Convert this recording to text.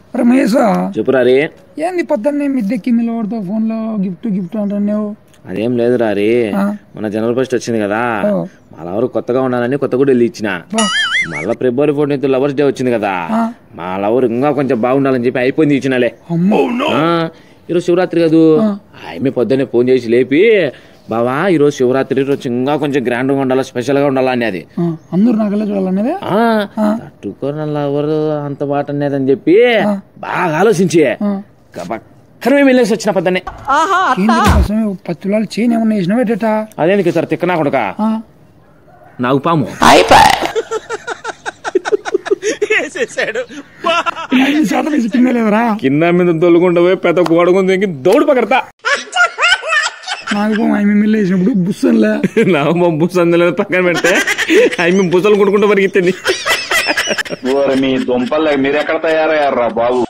రమేష్ చెప్పురా రే ఏంది పొద్దున్నే మిద్దెక్కి మిలవాడుతో ఫోన్ లో గిఫ్ట్ గిఫ్ట్ అంటున్నావు అదేం లేదు రా రే ఆ. మన జనరల్ ఫస్ట్ వచ్చింది కదా ఓ. మళ్ళా ఎవరు కొత్తగా ఉండాలని కొత్త కూడా వెళ్ళి ఇచ్చిన బా మళ్ళా ఫిబ్రవరి ఫోర్టీన్త్ లవర్స్ డే వచ్చింది కదా ఆ. మా లవర్ ఇంకా కొంచెం బాగుండాలని చెప్పి అయిపోయింది ఇచ్చినలే అమ్మో ఆ, ఈరోజు శివరాత్రి కాదు ఆమె పొద్దున్నే ఫోన్ చేసి లేపి బావా ఈరోజు శివరాత్రి రోజు ఇంకా కొంచెం గ్రాండ్ గా ఉండాలా స్పెషల్ గా ఉండాలా అనేది ఆ, అందరూ నాకల్లా చూడాలనేది ఆ, తట్టుకోని లవర్ అంత మాట అనేదని చెప్పి బాగా ఆలోచించి ఆ. పక్కన మేము వెళ్ళేసి వచ్చిన పొద్దున్నే ఏంది కోసమే పది తులాలు చేయని ఏమన్నా వేసినావు ఎట్టట అదేనికి సార్ తిక్కనా కొడుక నాకు పాము శాతం వేసి తినలేదురా కింద మీద తొలుగుండా పోయి పెద్ద గోడగుంది దిగి దౌడు పకడతా నాకు ఆయన మిల్లు వేసినప్పుడు బుస్సన్లే నా బుస్ అందులో పక్కన పెడితే అవి మేము బుసలు కొట్టుకుంటూ పరిగెత్తింది ఓరి మీ దుంపలు మీరెక్కడ తయారయ్యారా బాబు